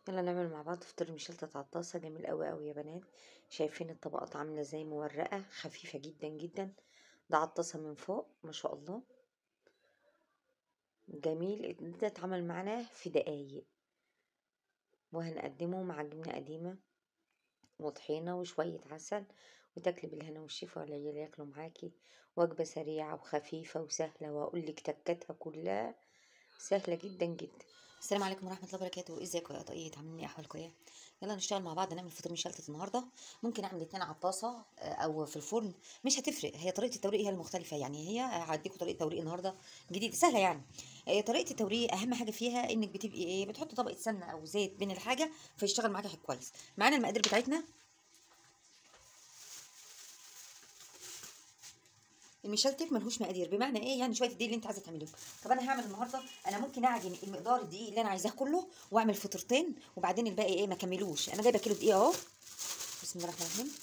يلا نعمل مع بعض فطير مشلتت على الطاسة جميل قوي قوي يا بنات شايفين الطبقات عاملة ازاي مورقة خفيفة جدا جدا ده على الطاسة من فوق ما شاء الله جميل ده اتعمل معانا في دقايق وهنقدمه مع جبنة قديمة وطحينة وشوية عسل وتاكلي بالهنا والشفا والعيال ياكلوا معاكي وجبة سريعة وخفيفة وسهلة وأقولك تكاتها كلها سهلة جدا جدا السلام عليكم ورحمه الله وبركاته ازيكم يا طقيه عاملين ايه احوالكم ايه يلا نشتغل مع بعض نعمل فطير مشلتت النهارده ممكن اعمل اتنين على الطاسه آه، او في الفرن مش هتفرق هي طريقه التوريق هي المختلفه يعني هي هديكم طريقه توريق النهارده جديده سهله يعني آه، طريقه التوريق اهم حاجه فيها انك بتبقي ايه بتحطي طبقه سمنه او زيت بين الحاجه فيشتغل معاكي كويس معانا المقادير بتاعتنا المشلتت ملهوش مقادير بمعنى ايه يعني شويه الدقيق اللي انت عايزه تعمليه طب انا هعمل النهارده انا ممكن اعجن المقدار الدقيق اللي انا عايزاه كله واعمل فطيرتين وبعدين الباقي ايه ما كملوش انا جايبه كيلو دقيق اهو بسم الله الرحمن الرحيم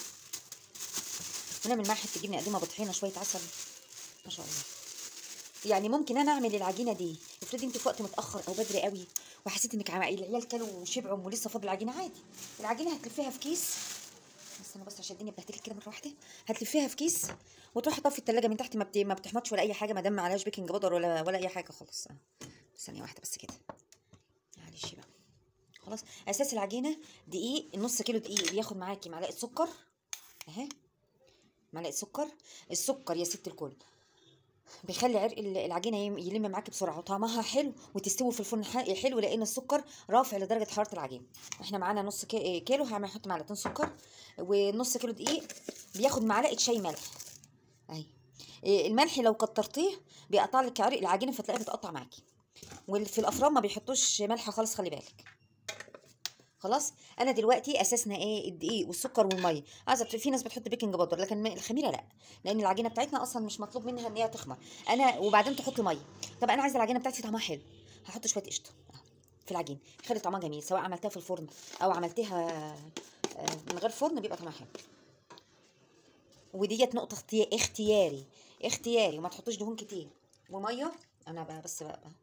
ونعمل معاه حته جبنه قديمه بطحينه شويه عسل ما شاء الله يعني ممكن انا اعمل العجينه دي افرضي انت في وقت متاخر او بدري قوي وحسيت انك عم- العيال كلوا وشبعوا ولسه فاضل عجينه عادي العجينه هتلفيها في كيس بس انا بس عشان الدنيا اتبهدلت كده مره واحده هتلفيها في كيس وتروحي حطها في التلاجة من تحت ما بت... ما بتحمضش ولا اي حاجه ما دام ما عليهاش بيكنج باودر ولا ولا اي حاجه خالص آه. ثانيه واحده بس كده معلش بقى خلاص اساس العجينه دقيق نص كيلو دقيق بياخد معاكي معلقه سكر اهي معلقه سكر السكر يا ست الكل بيخلي عرق ال- العجينه يم- يلم معاكي بسرعه وطعمها حلو وتستوي في الفرن ح- حلو لان السكر رافع لدرجه حراره العجين احنا معانا نص كي- كيلو هعمل احط معلقتين سكر ونص كيلو دقيق بياخد معلقه شاي ملح اهي إيه، الملح لو كترتيه بيقطع لك عرق العجينه فتلاقيها بتقطع معاكي وفي الافران ما بيحطوش ملح خالص خلي بالك خلاص انا دلوقتي اساسنا ايه الدقيق والسكر والميه عايزه في ناس بتحط بيكنج باودر لكن الخميره لا لان العجينه بتاعتنا اصلا مش مطلوب منها ان هي تخمر انا وبعدين تحط ميه طب انا عايزه العجينه بتاعتي طعمها حلو هحط شويه قشطه أهو في العجين خلي طعمها جميل سواء عملتها في الفرن او عملتها آه، من غير فرن بيبقى طعمها حلو وديت نقطه اختيا- اختياري اختياري وما تحطوش دهون كتير وميه انا بقى بس بقى, بقى.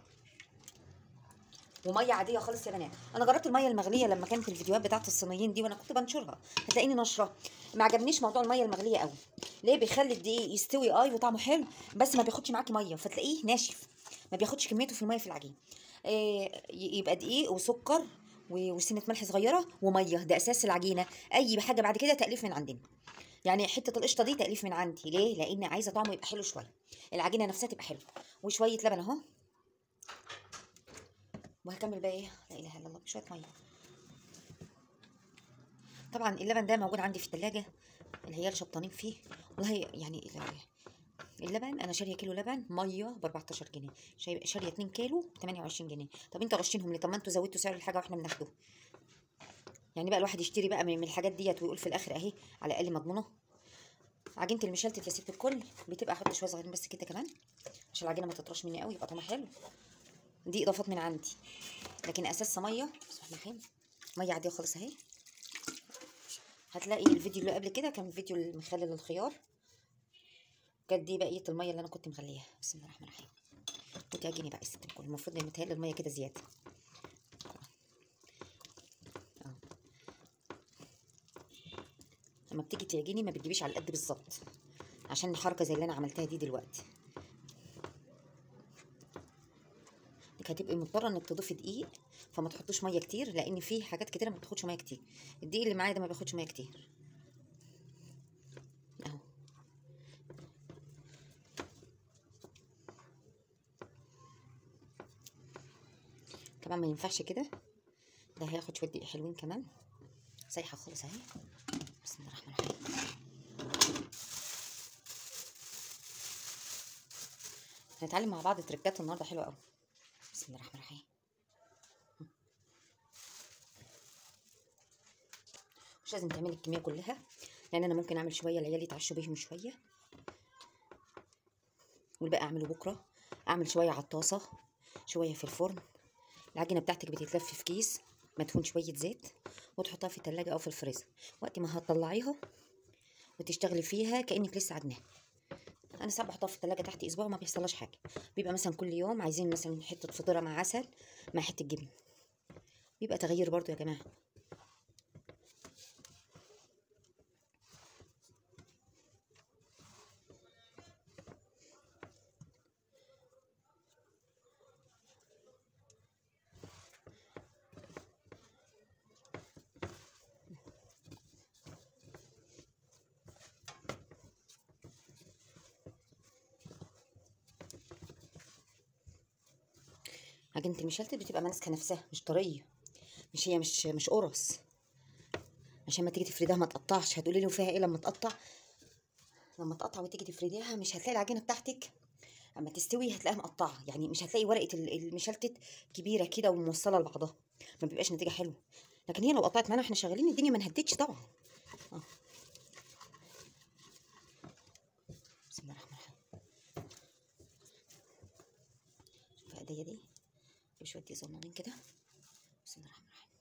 وميه عاديه خالص يا بنات انا جربت الميه المغليه لما كانت الفيديوهات بتاعت الصينيين دي وانا كنت بنشرها هتلاقيني نشره ما عجبنيش موضوع الميه المغليه قوي ليه بيخلي الدقيق يستوي اي وطعمه حلو بس ما بياخدش معاكي ميه فتلاقيه ناشف ما بياخدش كميته في الميه في العجين إيه يبقى دقيق وسكر و- وسنه ملح صغيره وميه ده اساس العجينه اي حاجه بعد كده تاليف من عندنا يعني حته القشطه دي تاليف من عندي ليه لان عايزه طعمه يبقى حلو شويه العجينه نفسها تبقى حلوه وشويه لبن اهو وهكمل بقى ايه لا اله الا الله بشويه ميه طبعا اللبن ده موجود عندي في التلاجة العيال شبطانين فيه والله يعني ال- اللبن انا شاريه كيلو لبن ميه ب 14 جنيه شاي- شاريه 2 كيلو 28 جنيه طب انتوا غشينهم ليه طب ما انتوا زودتوا سعر الحاجه واحنا بناخده يعني بقى الواحد يشتري بقى من من الحاجات ديت ويقول في الاخر اهي على الاقل مضمونه عجينه المشلتت يا ست الكل بتبقى احط شويه صغيرين بس كده كمان عشان العجينه ما تطرش مني قوي يبقى طعمها حلو دي اضافات من عندي لكن اساسها ميه بسم الله الرحمن الرحيم ميه عاديه خالص اهي هتلاقي الفيديو اللي قبل كده كان فيديو المخلل الخيار كانت دي بقيه الميه اللي انا كنت مغلياها بسم الله الرحمن الرحيم وتعجني بقى يا ست الكل المفروض ان متهيألي الميه كده زياده اهو لما بتيجي تعجني ما بتجيبيش على القد بالظبط عشان الحركه زي اللي انا عملتها دي دلوقتي انك هتبقي مضطره انك تضيفي دقيق فما تحطوش ميه كتير لان في حاجات كتيره ما بتاخدش ميه كتير الدقيق اللي معايا ده ما بياخدش ميه كتير اهو طبعا ما ينفعش كده ده هياخد شويه دقيق حلوين كمان سايحه خالص اهي بسم الله الرحمن الرحيم هنتعلم مع بعض تريكات النهارده حلوه قوي بسم الله الرحمن الرحيم مش لازم تعملي الكميه كلها لان انا ممكن اعمل شويه العيال يتعشوا بيهم شويه والباقي اعمله بكره اعمل شويه على الطاسه شويه في الفرن العجينه بتاعتك بتتلف في كيس مدهون شويه زيت وتحطها في التلاجة او في الفريزر وقت ما هتطلعيها وتشتغلي فيها كانك لسه عجناها انا ساعات بحطها في التلاجة تحت اسبوع ما بيحصلهاش حاجه بيبقى مثلا كل يوم عايزين مثلا حته فطيره مع عسل مع حته جبن بيبقى تغير برضو يا جماعه عجينة المشلتت بتبقى ماسكة نفسها مش طرية مش هي مش مش قرص عشان ما تيجي تفرديها ما تقطعش هتقولي لي فيها ايه لما تقطع لما تقطع وتيجي تفرديها مش هتلاقي العجينة بتاعتك اما تستوي هتلاقيها مقطعة يعني مش هتلاقي ورقة ال- المشلتت كبيرة كده وموصلة لبعضها ما بيبقاش نتيجة حلوة لكن هي لو قطعت معانا واحنا شغالين الدنيا ما انهدتش طبعا آه. بسم الله الرحمن الرحيم شوف ايديا دي جيب شويه دقيق صغننين كده بسم الله الرحمن الرحيم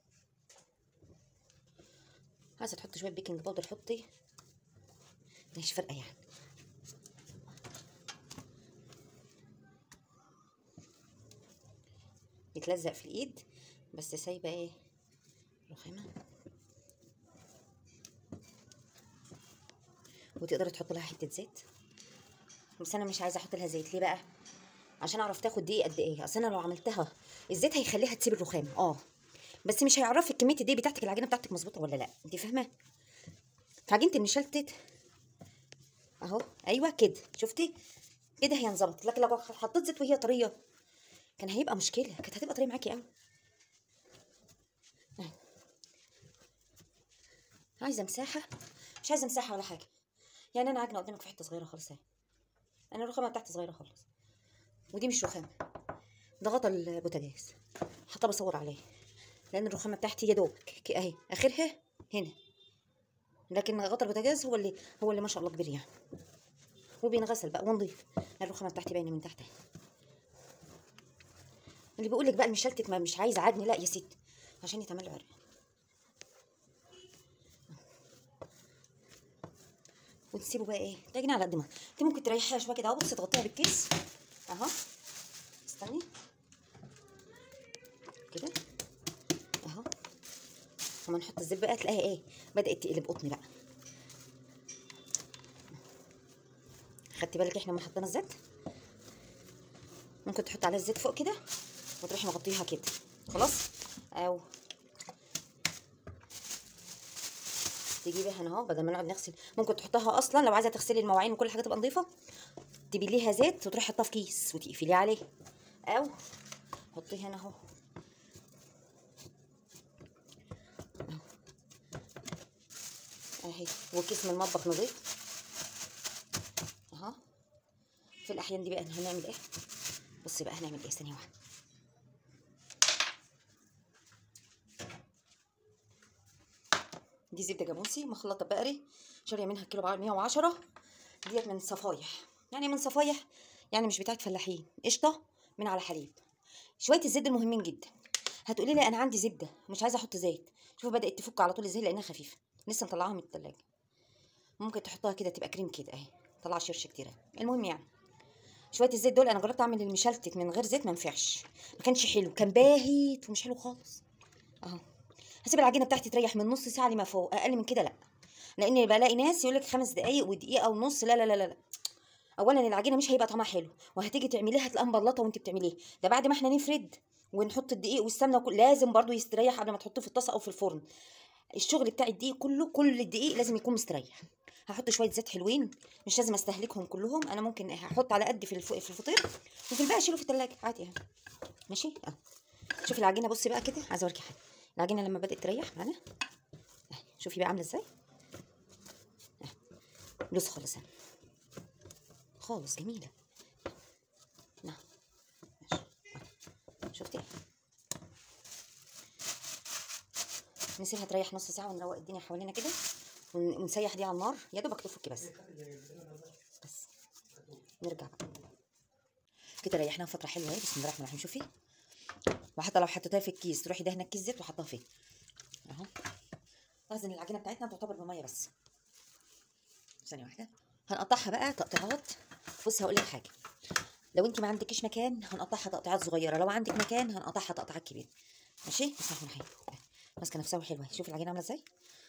عايزه تحطي شويه بيكنج باودر حطي مش فارقه يعني بيتلزق في الايد بس سايبه ايه رخامه وتقدري تحط لها حته زيت بس انا مش عايزه احط لها زيت ليه بقى عشان اعرف تاخد دقيق قد ايه اصل انا لو عملتها الزيت هيخليها تسيب الرخام اه بس مش هيعرفك كميه الدقيق بتاعتك العجينه بتاعتك مظبوطه ولا لا انت فاهمه فعجينه المشلتت اهو ايوه كده شفتي كده هي انظبطت لكن لو حطيت زيت وهي طريه كان هيبقى مشكله كانت هتبقى طريه معاكي قوي أهي. عايزه مساحه مش عايزه مساحه ولا حاجه يعني انا عجنه قدامك في حته صغيره خالص اهي انا الرخامه بتاعتي صغيره خالص ودي مش رخامه ده غطا البوتاجاز حتى بصور عليه لان الرخامه بتاعتي يا دوبك ك- اهي اخرها هنا لكن غطا البوتاجاز هو اللي هو اللي ما شاء الله كبير يعني وبينغسل بقى ونضيف الرخامه بتاعتي باينه من تحت اهي اللي بيقول لك بقى المشلتت ما مش عايزه عجن لا يا ست عشان يتعمل له عرق وتسيبه بقى ايه تعجني على قد ما انت ممكن تريحيها شويه كده اهو بس تغطيها بالكيس اهو استني كده اهو لما نحط الزيت بقى تلاقيها ايه بدات تقلب قطن بقى خدتي بالك احنا لما حطينا الزيت ممكن تحط عليها الزيت فوق كده وتروحي مغطيها كده خلاص او تجيبي هنا اهو بدل ما نقعد نغسل ممكن تحطها اصلا لو عايزه تغسلي المواعين وكل حاجه تبقى نظيفه تبليها زيت وتروحي حطها في كيس وتقفليه عليه او حطيه هنا اهو أهو. اهي وكيس من المطبخ نظيف اهو في الاحيان دي بقى هنعمل ايه بصي بقى هنعمل ايه ثانيه واحده دي زبده جاموسي مخلطه بقري شاريه منها كيلو ب 110 ديت من صفايح يعني من صفايح يعني مش بتاعت فلاحين قشطه من على حليب شويه الزبده المهمين جدا هتقولي لي انا عندي زبده مش عايزه احط زيت شوفي بدات تفك على طول ازاي لانها خفيفه لسه مطلعاها من التلاجة ممكن تحطها كده تبقى كريم كده اهي طلع شرش كتير أهي. المهم يعني شويه الزيت دول انا جربت اعمل المشلتت من غير زيت ما نفعش ما كانش حلو كان باهت ومش حلو خالص اهو هسيب العجينه بتاعتي تريح من نص ساعه لما فوق اقل من كده لا لان بلاقي ناس يقول لك خمس دقايق ودقيقه ونص لا لا لا لا لا اولا العجينه مش هيبقى طعمها حلو وهتيجي تعمليها هتلاقيها مبلطه وانت بتعمليها ده بعد ما احنا نفرد ونحط الدقيق والسمنه وكل لازم برضو يستريح قبل ما تحطيه في الطاسه او في الفرن الشغل بتاع الدقيق كله كل الدقيق لازم يكون مستريح هحط شويه زيت حلوين مش لازم استهلكهم كلهم انا ممكن هحط على قد في الف... في الفطير وفي الباقي اشيله في التلاجة عادي اهي ماشي اه شوفي العجينه بصي بقى كده عايزه اوريكي حاجه العجينه لما بدات تريح معانا اهي شوفي بقى عامله ازاي اهي لوس خالص اهي خالص جميله نعم ماشي آه. شفتي نسيبها تريح نص ساعه ونروق الدنيا حوالينا كده ون- ونسيح دي على النار يا دوبك تفكي بس بس نرجع بقى كده ريحناها فتره حلوه اهي بسم الله الرحمن الرحيم شوفي وحتى لو حطيتها في الكيس تروحي دهنه كيس زيت وحطها فيه اهو لاحظ ان العجينه بتاعتنا تعتبر بميه بس ثانيه واحده هنقطعها بقى تقطيعات بصي هقول لك حاجه لو انت ما عندكيش مكان هنقطعها تقطيعات صغيره لو عندك مكان هنقطعها تقطيعات كبيره ماشي بس احنا حلو ماسكه نفسها وحلوه شوف العجينه عامله ازاي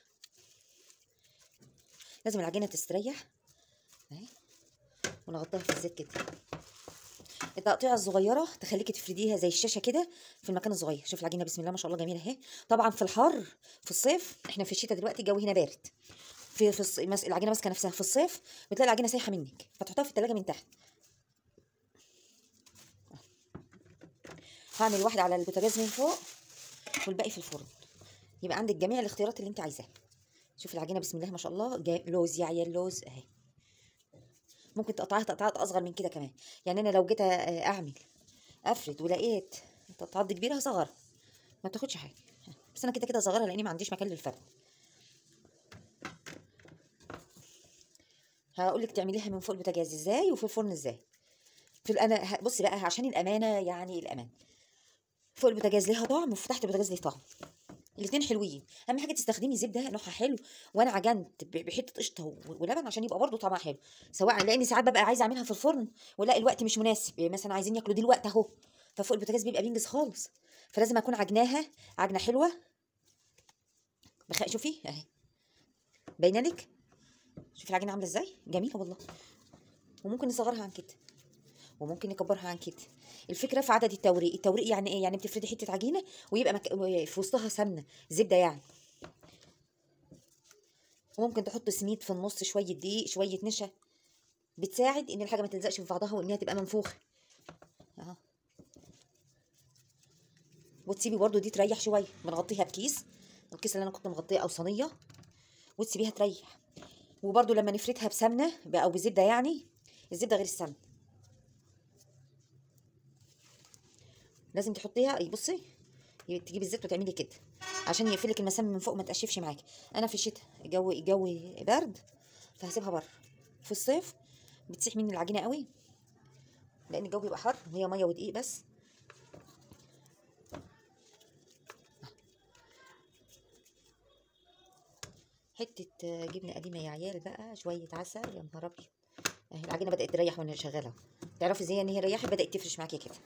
لازم العجينه تستريح اهي ونغطيها في الزيت كده التقطيعه الصغيره تخليكي تفرديها زي الشاشه كده في المكان الصغير شوف العجينه بسم الله ما شاء الله جميله اهي طبعا في الحر في الصيف احنا في الشتاء دلوقتي الجو هنا بارد في في الص... مس... العجينه ماسكه نفسها في الصيف بتلاقي العجينه سايحه منك فتحطها في التلاجة من تحت هعمل واحده على البوتاجاز من فوق والباقي في الفرن يبقى عندك جميع الاختيارات اللي انت عايزاها شوف العجينه بسم الله ما شاء الله جا... لوز يا عيال لوز اهي ممكن تقطعها تقطعات اصغر من كده كمان يعني انا لو جيت أ- اعمل افرد ولقيت تقطعات دي كبيره هصغر ما تاخدش حاجه بس انا كده كده صغيره لاني ما عنديش مكان للفرد هقول لك تعمليها من فوق البوتاجاز ازاي وفي الفرن ازاي في ال- انا ه- بصي بقى عشان الامانه يعني الامان فوق البوتاجاز ليها طعم وفي تحت البوتاجاز ليه طعم الاثنين حلوين اهم حاجه تستخدمي زبده نوعها حلو وانا عجنت ب- بحته قشطه و- ولبن عشان يبقى برضه طعمها حلو سواء لاني ساعات ببقى عايزه اعملها في الفرن ولا الوقت مش مناسب يعني مثلا عايزين ياكلوا دلوقتي اهو ففوق البوتاجاز بيبقى بينجز خالص فلازم اكون عجناها عجنه حلوه بخ... شوفي اهي باينه لك شوفي العجينه عامله ازاي جميله والله وممكن نصغرها عن كده وممكن نكبرها عن كده الفكره في عدد التوريق التوريق يعني ايه يعني بتفردي حته عجينه ويبقى مك... في وسطها سمنه زبده يعني وممكن تحط سميد في النص شويه دقيق شويه نشا بتساعد ان الحاجه ما تلزقش في بعضها وانها تبقى منفوخه اهو وتسيبي برضو دي تريح شويه بنغطيها بكيس الكيس اللي انا كنت مغطيه او صينيه وتسيبيها تريح وبرضو لما نفردها بسمنه ب- او بزبده يعني الزبده غير السمنه لازم تحطيها اي بصي ي- تجيبي الزيت وتعملي كده عشان يقفلك المسام من فوق ما تقشفش معاكي انا في الشتاء الجو الجو برد فهسيبها بره في الصيف بتسيح مني العجينه قوي لان الجو بيبقى حر وهي ميه ودقيق بس حته آه، جبنه قديمه يا عيال بقى شويه عسل يا نهار ابيض اهي العجينه بدات تريح وانا شغاله تعرفي ازاي ان هي ريحت بدات تفرش معاكي كده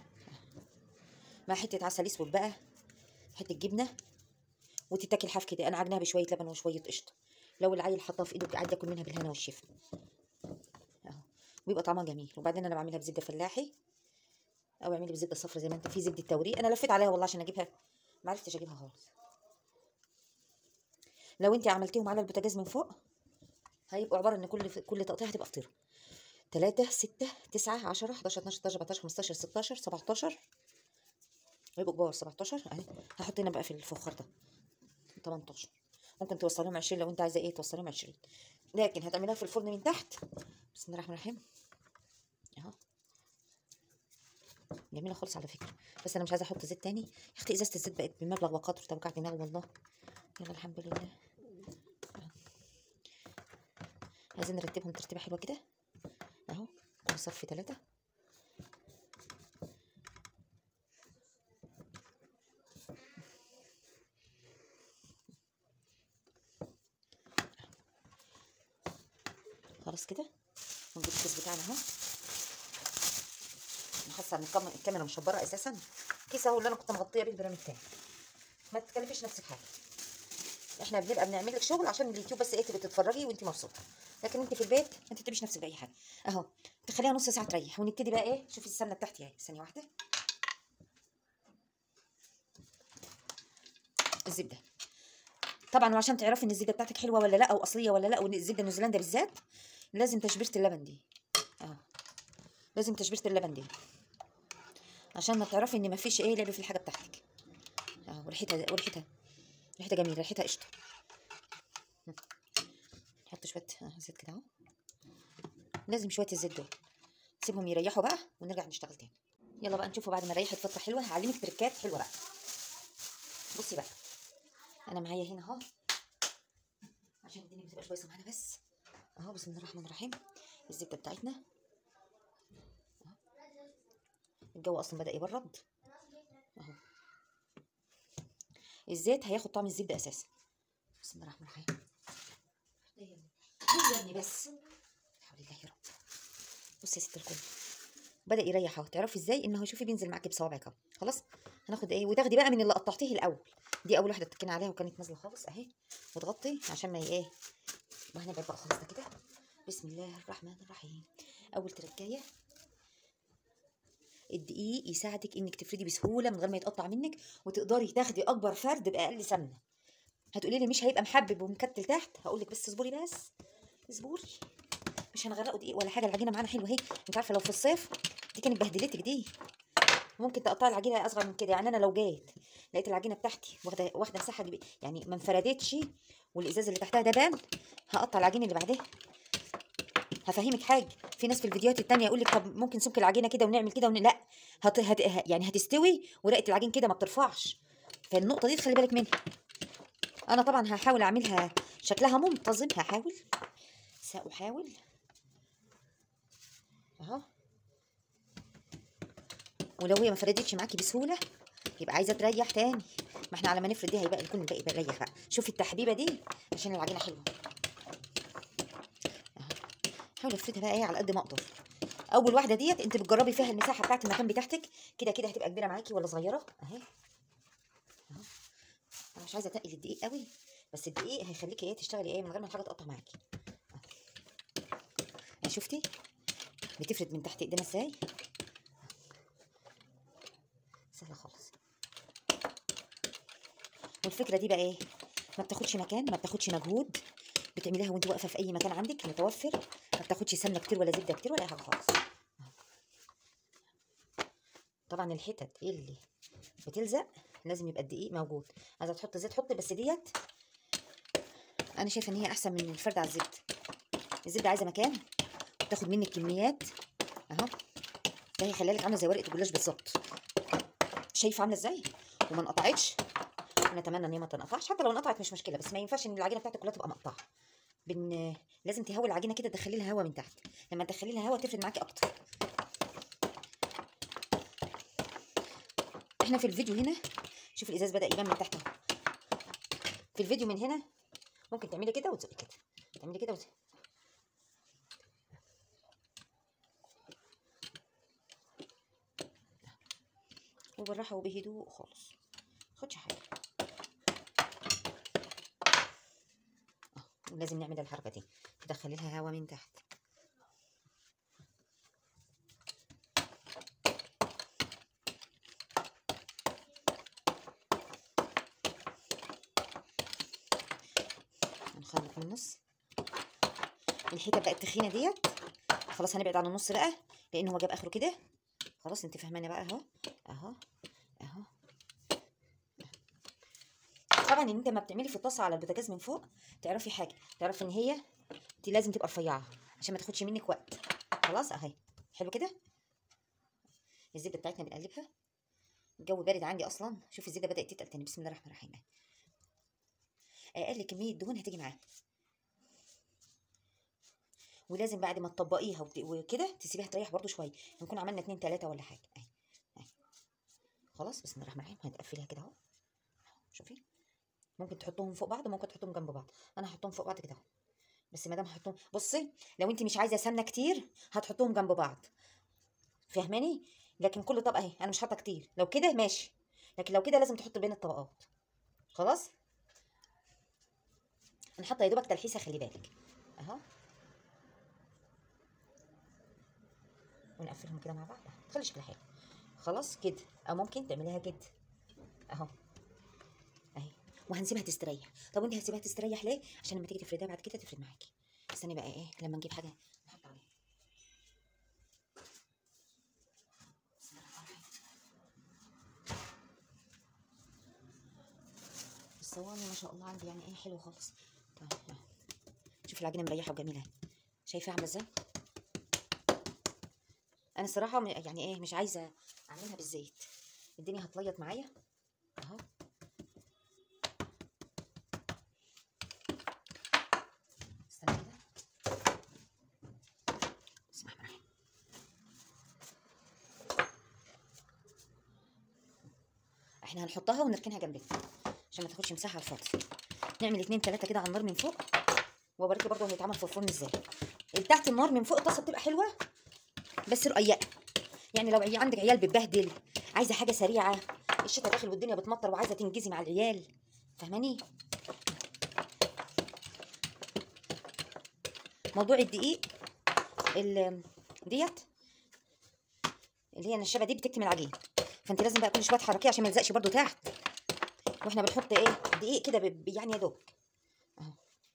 مع حته عسل اسود بقى حته جبنه وتتاكل حاف كده انا عجناها بشويه لبن وشويه قشطه لو العيل حطها في ايده قاعد ياكل منها بالهنا والشفا اهو بيبقى طعمها جميل وبعدين انا بعملها بزبده فلاحي او اعملي بزبده صفرا زي ما انت في زبده توريق انا لفيت عليها والله عشان اجيبها ما عرفتش اجيبها خالص لو انت عملتيهم على البوتاجاز من فوق هيبقوا عباره ان كل كل تقطيع هتبقى فطيره 3 6 9 10 11 12 13 14 15 16 17 هيبقوا كبار 17 اهي هحط هنا بقى في الفخار ده 18 ممكن توصليهم 20 لو انت عايزه ايه توصليهم 20 لكن هتعمليها في الفرن من تحت بسم الله الرحمن الرحيم اهو جميله خالص على فكره بس انا مش عايزه احط زيت تاني يا اختي ازازه الزيت بقت بمبلغ وقدر توجع دماغي والله يلا الحمد لله أهو. عايزين نرتبهم ترتيبه حلوه كده اهو كل صف ثلاثه خلاص كده ونجيب الكيس بتاعنا اهو انا حاسه ان الكام- الكاميرا مشبره اساسا كيس اهو اللي انا كنت مغطيه بيه البرامج التاني ما تكلفيش نفسك حاجه احنا بنبقى بنعمل لك شغل عشان اليوتيوب بس ايه تبقي تتفرجي وانت مبسوطه لكن انت في البيت ما تتعبيش نفسك باي حاجه اهو تخليها نص ساعه تريح ونبتدي بقى ايه شوفي السمنه بتاعتي اهي ثانيه واحده الزبده طبعا وعشان تعرفي ان الزبده بتاعتك حلوه ولا لا او اصليه ولا لا والزبده النيوزيلندا بالذات لازم تشبيره اللبن دي اهو لازم تشبيره اللبن دي عشان ما تعرفي ان ما فيش ايه لعب في الحاجه بتاعتك اهو وريحتها وريحتها ريحتها جميله ريحتها قشطه نحط شويه آه، زيت كده اهو لازم شويه الزيت دول سيبهم يريحوا بقى ونرجع نشتغل تاني يلا بقى نشوفوا بعد ما ريحت فتره حلوه هعلمك تريكات حلوه بقى بصي بقى انا معايا هنا اهو عشان الدنيا ما تبقاش بايظه معانا بس اهو بسم الله الرحمن الرحيم الزبده بتاعتنا أهو. الجو اصلا بدا يبرد اهو الزيت هياخد طعم الزبده اساسا بسم الله الرحمن الرحيم إيه يا ابني؟ إيه يا ابني بس لا حول الله يا رب بصي يا ست الكل بدا يريح اهو تعرفي ازاي انه شوفي بينزل معاكي بصوابعك اهو خلاص هناخد ايه وتاخدي بقى من اللي قطعتيه الاول دي اول واحده اتكينا عليها وكانت نازله خالص اهي وتغطي عشان ما ي- ايه وهنبعد بقى خالص ده كده بسم الله الرحمن الرحيم اول تركايه الدقيق يساعدك انك تفردي بسهوله من غير ما يتقطع منك وتقدري تاخدي اكبر فرد باقل سمنه هتقولي لي مش هيبقى محبب ومكتل تحت هقول لك بس اصبري بس اصبري مش هنغرقه دقيق ولا حاجه العجينه معانا حلوه اهي انت عارفه لو في الصيف دي كانت بهدلتك دي ممكن تقطعي العجينه اصغر من كده يعني انا لو جيت لقيت العجينه بتاعتي واخده واخده مساحه كبيرة يعني ما انفردتش والازاز اللي تحتها ده بان هقطع العجينه اللي بعدها هفهمك حاجه في ناس في الفيديوهات التانية يقول لك طب ممكن سمك العجينه كده ونعمل كده ون... لا هت... هت... ه- يعني هتستوي ورقه العجين كده ما بترفعش فالنقطه دي تخلي بالك منها انا طبعا هحاول اعملها شكلها منتظم هحاول ساحاول اهو ولو هي ما فردتش معاكي بسهوله يبقى عايزه تريح تاني ما احنا على ما نفرد دي هيبقى الكل الباقي بيريح بقى شوفي التحبيبه دي عشان العجينه حلوه اهو حاول افردها بقى ايه على قد ما اقدر اول واحده ديت انت بتجربي فيها المساحه بتاعت المكان بتاعتك كده كده هتبقى كبيره معاكي ولا صغيره اهي اهو انا مش عايزه اتقل الدقيق قوي بس الدقيق هيخليكي ايه تشتغلي ايه من غير ما الحاجه تقطع معاكي اهو. اهي شفتي بتفرد من تحت ايدينا ازاي سهله خالص والفكره دي بقى ايه ما بتاخدش مكان ما بتاخدش مجهود بتعمليها وانت واقفه في اي مكان عندك متوفر ما بتاخدش سمنه كتير ولا زبده كتير ولا اي حاجه خالص طبعا الحتت اللي بتلزق لازم يبقى الدقيق موجود عايزه تحط زيت حط بس ديت انا شايفه ان هي احسن من الفرد على الزبده الزبده عايزه مكان تاخد منك كميات اهو ده هيخليها لك عامله زي ورقه الجلاش بالظبط شايفه عامله ازاي وما انقطعتش ونتمنى ان هي ما تنقطعش حتى لو انقطعت مش مشكله بس ما ينفعش ان العجينه بتاعتك كلها تبقى مقطعه بن... لازم تهوي العجينه كده تدخلي لها هواء من تحت لما تدخلي لها هواء تفرد معاكي اكتر احنا في الفيديو هنا شوف الازاز بدا يبان من تحت اهو في الفيديو من هنا ممكن تعملي كده وتزقي كده تعملي كده وتزقي وبالراحه وبهدوء خالص خدش حاجه اه لازم نعمل الحركه دي تدخلي لها هواء من تحت هنخلط من النص الحته بقى التخينه ديت خلاص هنبعد عن النص بقى لان هو جاب اخره كده خلاص انت فاهمانه بقى اهو اهو اهو طبعا ان انت لما بتعملي في الطاسه على البوتاجاز من فوق تعرفي حاجه تعرفي ان هي دي لازم تبقى رفيعه عشان ما تاخدش منك وقت خلاص اهي حلو كده الزبده بتاعتنا بنقلبها الجو بارد عندي اصلا شوفي الزبده بدات تتقل تاني بسم الله الرحمن الرحيم أهي. اقل كميه دهون هتيجي معاها ولازم بعد ما تطبقيها وت- وكده تسيبيها تريح برضو شويه نكون عملنا اتنين تلاته ولا حاجه اهي اهي خلاص بسم الله الرحمن الرحيم هتقفليها كده اهو شوفي ممكن تحطهم فوق بعض وممكن تحطهم جنب بعض انا هحطهم فوق بعض كده اهو بس ما دام هحطهم بصي لو انت مش عايزه سمنه كتير هتحطهم جنب بعض فاهماني لكن كل طبقه اهي انا مش حاطه كتير لو كده ماشي لكن لو كده لازم تحط بين الطبقات خلاص انا حاطه يا دوبك تلحيسه خلي بالك اهو ونقفلهم كده مع بعض تخلي شكلها حلو خلاص كده او ممكن تعمليها كده اهو اهي وهنسيبها تستريح طب وانت هتسيبها تستريح ليه عشان لما تيجي تفردها بعد كده تفرد معاكي استني بقى ايه لما نجيب حاجه نحط عليها بسم الله الرحمن الرحيم. الصواني ما شاء الله عندي يعني ايه حلو خالص طيب ها. شوف العجينه مريحه وجميله شايفاها عامله ازاي انا الصراحه م- يعني ايه مش عايزه اعملها بالزيت الدنيا هتليط معايا اهو استنى كده بسم الله الرحمن الرحيم احنا هنحطها ونركنها جنبنا عشان ما تاخدش مساحه على الفاضي نعمل اتنين تلاته كده على النار من فوق واوريكي برضه هيتعمل في الفرن ازاي تحت النار من فوق الطاسه بتبقى حلوه بس رقيقه يعني لو عي- عندك عيال بتبهدل عايزه حاجه سريعه الشتاء داخل والدنيا بتمطر وعايزه تنجزي مع العيال فاهماني موضوع الدقيق ال- ديت اللي هي النشابه دي بتكتم العجين فانت لازم بقى كل شويه تحركيه عشان ما يلزقش برده تحت واحنا بنحط ايه دقيق كده ب- يعني يا دوب اهو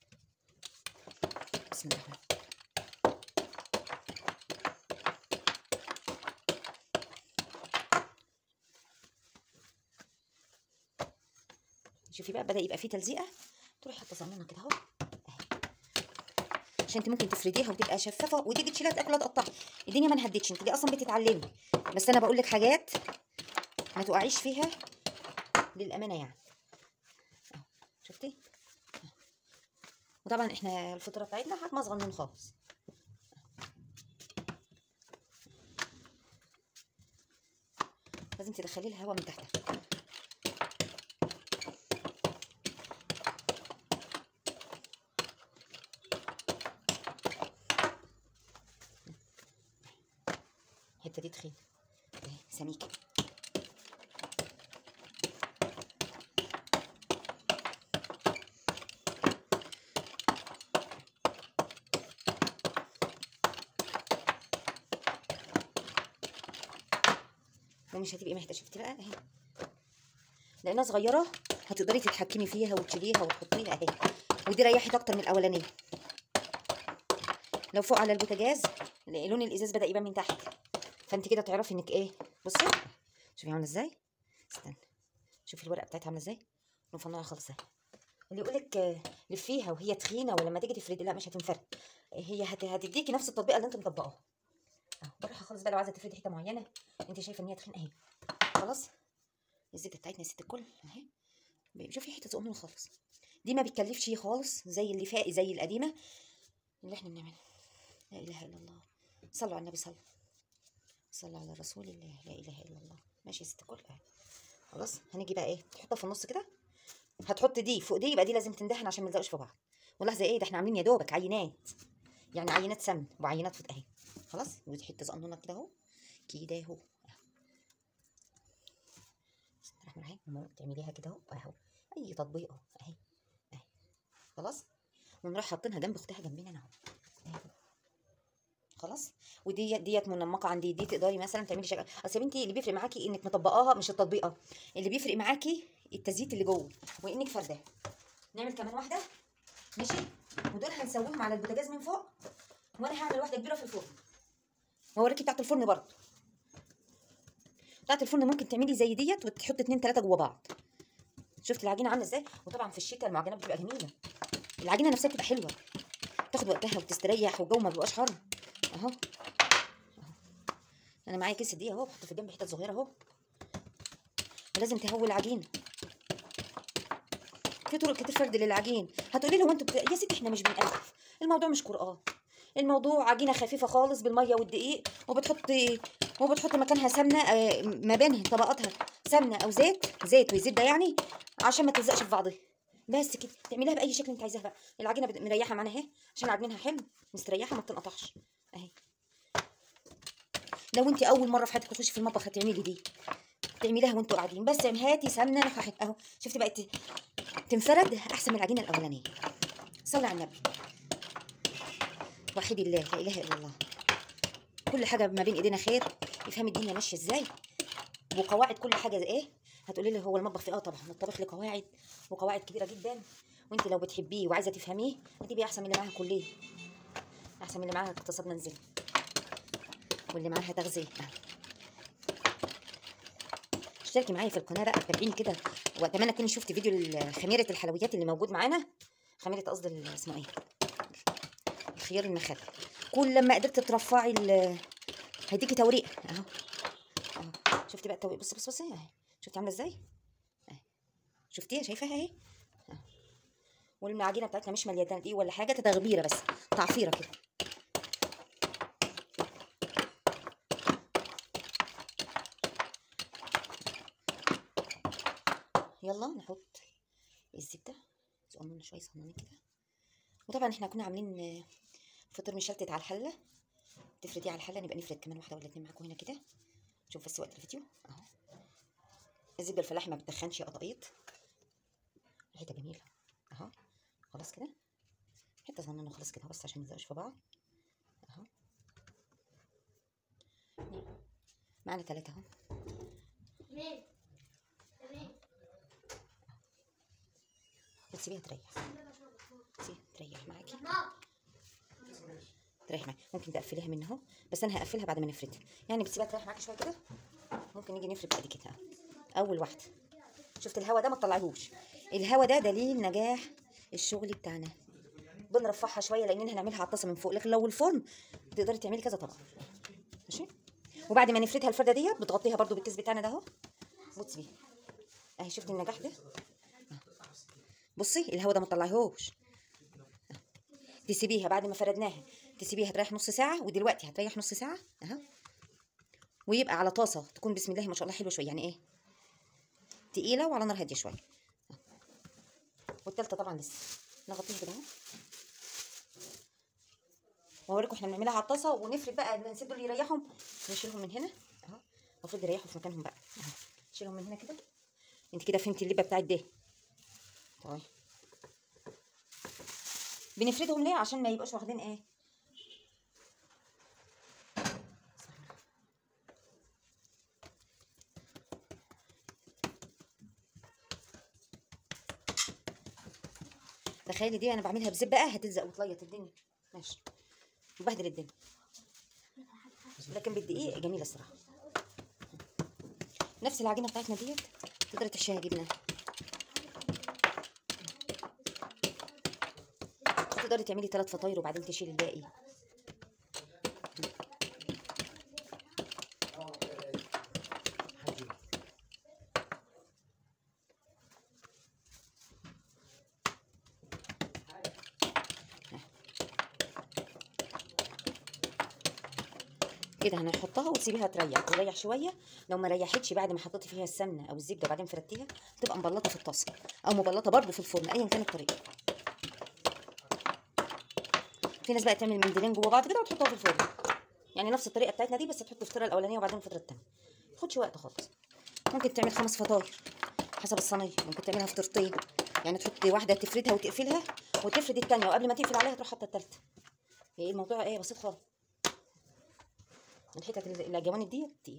بسم الله الرحمن شوفي بقى بدا يبقى فيه تلزيقه تروحي حاطه صمونه كده اهو اهي. عشان انت ممكن تفرديها وتبقى شفافه وتيجي تشيلها تاكلها تقطعها الدنيا ما انهدتش انت دي اصلا بتتعلمي بس انا بقول لك حاجات ما تقعيش فيها للامانه يعني اهو شفتي أهو. وطبعا احنا الفطيره بتاعتنا حجمها صغنن خالص لازم تدخلي لها هواء من تحتها الحته دي تخين اهي سميكه ومش هتبقي محتاجه شفتي بقى اهي لانها صغيره هتقدري تتحكمي فيها وتشيليها وتحطيها اهي ودي ريحت اكتر من الاولانيه لو فوق على البوتاجاز لون الازاز بدا يبان من تحت فانت كده تعرفي انك ايه بصي شوفي عامله ازاي استنى شوفي الورقه بتاعتها عامله ازاي مفنعه خالص اهي اللي يقولك آه، لفيها وهي تخينه ولما تيجي تفردي لا مش هتنفرد هي هت... هتديكي نفس التطبيقه اللي انت مطبقاها اهو بالراحه خالص بقى لو عايزه تفردي حته معينه انت شايفه ان هي تخينه اهي خلاص الزيت بتاعتنا يا ست الكل اهي شوفي حته صغنونه خالص دي ما بتكلفش خالص زي اللي فاق زي القديمه اللي احنا بنعملها لا اله الا الله صلوا على النبي صلوا صلوا على رسول الله لا اله الا الله ماشي يا ست الكل اهي خلاص هنيجي بقى ايه تحطها في النص كده هتحط دي فوق دي يبقى دي لازم تندهن عشان ما يلزقوش في بعض ولاحظه ايه ده احنا عاملين يا دوبك عينات يعني عينات سمن وعينات فوت اهي خلاص ودي حته صغنونه كده اهو كده اهو بسم الله الرحمن الرحيم لما تعمليها كده اهو اهو اي تطبيق اهو اهي اهي خلاص ونروح حاطينها جنب اختها جنبنا اهو اهي كده. خلاص ودي ديت منمقه عندي دي تقدري مثلا تعملي شكل اصل يا بنتي اللي بيفرق معاكي انك مطبقاها مش التطبيقه اللي بيفرق معاكي التزييت اللي جوه وانك فرداه نعمل كمان واحده ماشي ودول هنسويهم على البوتاجاز من فوق وانا هعمل واحده كبيره في الفرن واوريكي بتاعت الفرن برضه بتاعت الفرن ممكن تعملي زي ديت وتحطي اتنين تلاته جوا بعض شفت العجينه عامله ازاي وطبعا في الشتاء المعجنات بتبقى جميله العجينه نفسها بتبقى حلوه تاخد وقتها وتستريح والجو ما بيبقاش حر اهو اهو انا معايا كيس دي اهو بحط في الجنب حتت صغيره اهو ولازم تهوي العجينه في طرق كتير فرد للعجين هتقولي لي هو انتوا بت... يا ستي احنا مش بنألف الموضوع مش قرآن الموضوع عجينه خفيفه خالص بالميه والدقيق وبتحطي وبتحطي مكانها سمنه آه، ما بين طبقاتها سمنه او زيت زيت وزيت ده يعني عشان ما تلزقش في بعضها بس كده تعمليها باي شكل انت عايزاها بقى العجينه بت- مريحه معانا اهي عشان عجينها حلو مستريحه ما بتنقطعش اهي لو انت اول مره في حياتك تخشي في المطبخ هتعملي دي تعمليها وانتوا قاعدين بس هاتي سمنه نفحت اهو شفتي بقت تنفرد احسن من العجينه الاولانيه صلي على النبي وحيد الله لا اله الا الله كل حاجه ما بين ايدينا خير افهمي الدنيا ماشيه ازاي وقواعد كل حاجه زي ايه هتقولي لي هو المطبخ فيه اه طبعا الطبخ له قواعد وقواعد كبيره جدا وانت لو بتحبيه وعايزه تفهميه هتبقي احسن من اللي معاها كليه احسن من اللي معاها اقتصاد منزلي واللي معاها تغذيه اشتركي معايا في القناه بقى تابعيني كده واتمنى تكوني شفت فيديو ال- خميره الحلويات اللي موجود معانا خميره قصدي ال- اسمه ايه الخيار المخلل كل لما قدرت ترفعي ال هيديكي توريق اهو اهو شفتي بقى التوريق بصي بصي بصي اهي شفتي عامله ازاي اهي شفتيها شايفاها اهي اهو. والعجينه بتاعتنا مش مليانه دي ولا حاجه تغبيره بس تعفيره كده يلا نحط الزبده صغنونه شويه صغننين كده وطبعا احنا كنا عاملين آه، فطير مشلتت على الحله تفرديه على الحله نبقى نفرد كمان واحده ولا اتنين معاكم هنا كده شوف بس وقت الفيديو اهو الزبده الفلاحي ما بتدخنش يا قطاقيط ريحتها جميله اهو خلاص كده حته صغننه خلاص كده بس عشان ما يلزقوش في بعض اهو معانا ثلاثه اهو بتسيبيها تريح سيبيها تريح معاكي تريح معاكي ممكن تقفليها من اهو بس انا هقفلها بعد ما نفردها يعني بتسيبها تريح معاكي شويه كده ممكن نيجي نفرد بعد كده اول واحده شفت الهوا ده ما تطلعيهوش الهوا ده دليل نجاح الشغل بتاعنا بنرفعها شويه لان هنعملها على الطاسه من فوق لكن لو الفرن تقدري تعملي كذا طبق ماشي وبعد ما نفردها الفرده ديت بتغطيها برضو بالكيس بتاعنا ده اهو وتسيبيها اهي شفت النجاح ده بصي الهوا ده ما تطلعيهوش تسيبيها بعد ما فردناها تسيبيها تريح نص ساعه ودلوقتي هتريح نص ساعه اهو ويبقى على طاسه تكون بسم الله ما شاء الله حلوه شويه يعني ايه تقيله وعلى نار هاديه شويه والتالتة طبعا لسه نغطيها كده اهو واوريكم احنا بنعملها على الطاسه ونفرد بقى نسيب دول يريحهم نشيلهم من هنا اهو المفروض يريحوا في مكانهم بقى اهو نشيلهم من هنا كده انت كده فهمتي اللبه بتاعت ده طيب بنفردهم ليه عشان ما يبقاش واخدين ايه تخيلي دي انا بعملها بزب بقى هتلزق وتليط الدنيا ماشي وبهدل الدنيا لكن بالدقيق جميله الصراحه نفس العجينه بتاعتنا ديت تقدري تحشيها جبنه تقدري تعملي ثلاث فطاير وبعدين تشيلي الباقي كده هنحطها وتسيبيها تريح تريح شويه لو ما ريحتش بعد ما حطيتي فيها السمنه او الزبده وبعدين فردتيها تبقى مبلطه في الطاسه او مبلطه برضه في الفرن ايا كانت الطريقه في ناس بقى تعمل منديلين جوه بعض كده وتحطها في الفرن يعني نفس الطريقه بتاعتنا دي بس تحط الفطيره الاولانيه وبعدين الفطيره الثانيه ما تاخدش وقت خالص ممكن تعمل خمس فطاير حسب الصينيه ممكن تعملها فطيرتين يعني تحطي واحده تفردها وتقفلها وتفرد الثانيه وقبل ما تقفل عليها تروح حاطه الثالثه ايه الموضوع ايه بسيط خالص الحتت اللي اللي جوانب دي تقيل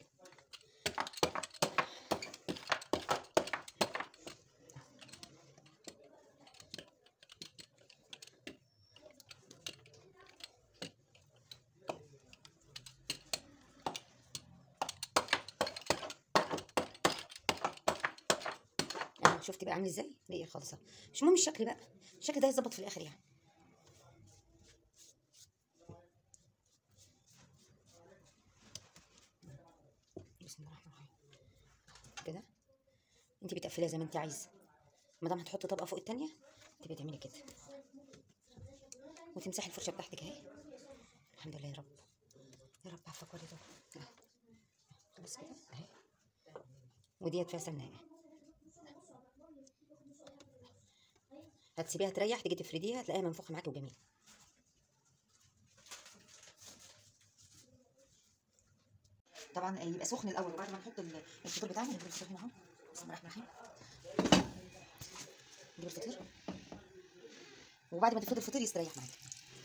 اهو شفتي بقى عامل ازاي؟ ليه خالص أهو. مش مهم الشكل بقى الشكل ده يتظبط في الاخر يعني بسم الله الرحمن الرحيم كده انت بتقفليها زي ما انت عايزه ما دام هتحطي طبقه فوق التانية انت بتعملي كده وتمسحي الفرشه بتاعتك اهي الحمد لله يا رب يا رب عفاك ولي ده خلاص كده اهي وديت فيها سمنه اهي هتسيبيها تريح تيجي تفرديها تلاقيها منفوخه معاكي وجميله طبعا يبقى سخن الاول وبعد ما نحط ال- الفطير بتاعنا نجيب الفطير هنا اهو بسم الله الرحمن الرحيم نجيب الفطير وبعد ما تفرد الفطير يستريح معاك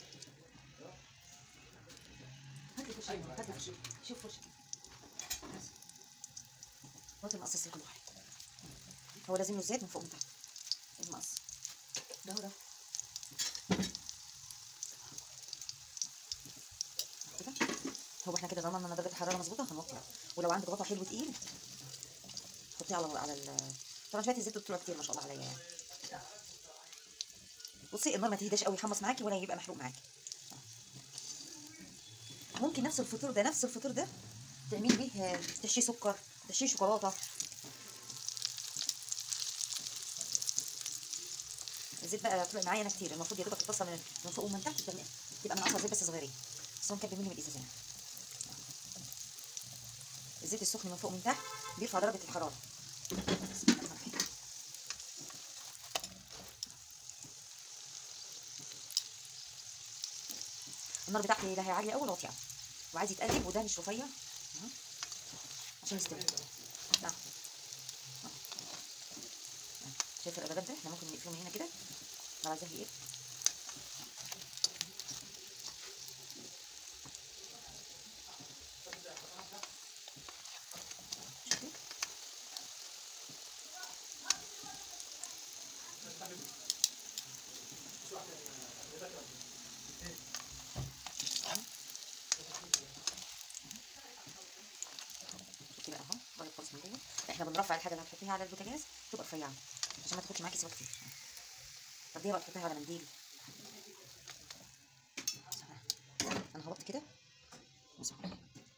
هات لي فرشه هات لي فرشه شوف فرشه هات المقص السلك الواحد هو لازم له زيت من فوق من تحت المقص ده هو ده كده هو احنا كده ضمننا درجه الحراره مظبوطه هنوطي بقى. ولو عندك غطا حلو تقيل حطيه على على ال طبعا شويه الزيت طلعوا كتير ما شاء الله عليا يعني بصي النار ما تهداش قوي يحمص معاكي ولا يبقى محروق معاكي ممكن نفس الفطير ده نفس الفطير ده تعملي بيه تحشيه سكر تحشيه شوكولاته الزيت بقى طلع معايا انا كتير المفروض يا دوبك الطاسه من من فوق ومن تحت تبقى تبقى من اصغر زيت بس صغيرين بس هو مكبر مني بالازازه الزيت السخن من فوق ومن تحت بيرفع درجه الحراره بسم الله الرحمن الرحيم. النار بتاعتي لا هي عاليه قوي ولا واطيه أوي. وعايز يتقلب وده مش رفيع أهو. عشان يستوي نعم أهو. شايفه الابجات ده احنا ممكن نقفله من هنا كده لو عايزاه يقل شوفي شوفي بقى اهو بايظ خالص من جوه احنا بنرفع الحاجه اللي هتحطيها على البوتاجاز تبقى رفيعه عشان ما تاخدش معاكي سوا كتير طب دي بقى تحطيها على منديل انا هبط كده بسم الله.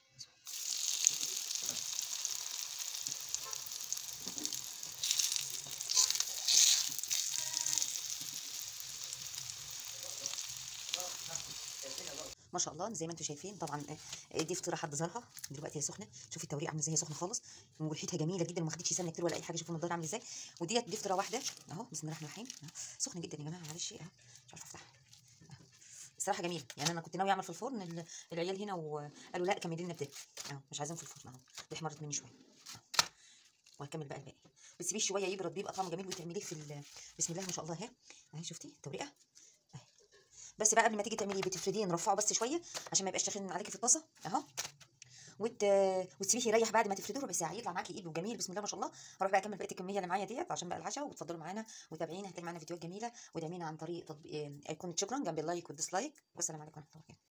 ما شاء الله زي ما انتم شايفين طبعا آه، دي فطيره حد زرها دلوقتي هي سخنه شوفي التوريق عامله ازاي هي سخنه خالص وريحتها جميله جدا وما خدتش سمنه كتير ولا اي حاجه شوفوا النضاره عامله ازاي وديت دي فطيره واحده اهو بسم الله الرحمن الرحيم أهو. سخنه جدا يا جماعه معلش اهو مش عارفه افتحها أهو. الصراحه جميل يعني انا كنت ناوي اعمل في الفرن ال- العيال هنا وقالوا لا كملي لنا بده اهو مش عايزين في الفرن اهو دي احمرت مني شويه أهو. وهكمل بقى الباقي بتسيبيه شويه يبرد بيبقى طعمه جميل وتعمليه في ال- بسم الله ما شاء الله اهي اهي شفتي التوريقه اهي بس بقى قبل ما تيجي تعمليه بتفرديه نرفعه بس شويه عشان ما يبقاش تخين عليكي في الطاسه اهو وت... وتسيبيه يريح بعد ما تفرديه ربع ساعه يطلع معاكي ايده جميل بسم الله ما شاء الله هروح بقى اكمل بقيه الكميه اللي معايا ديت عشان بقى العشاء وتفضلوا معانا وتابعينا هتلاقي معانا فيديوهات جميله ودعمينا عن طريق تطبيق ايقونه شكرا جنب اللايك والديسلايك والسلام عليكم ورحمه الله وبركاته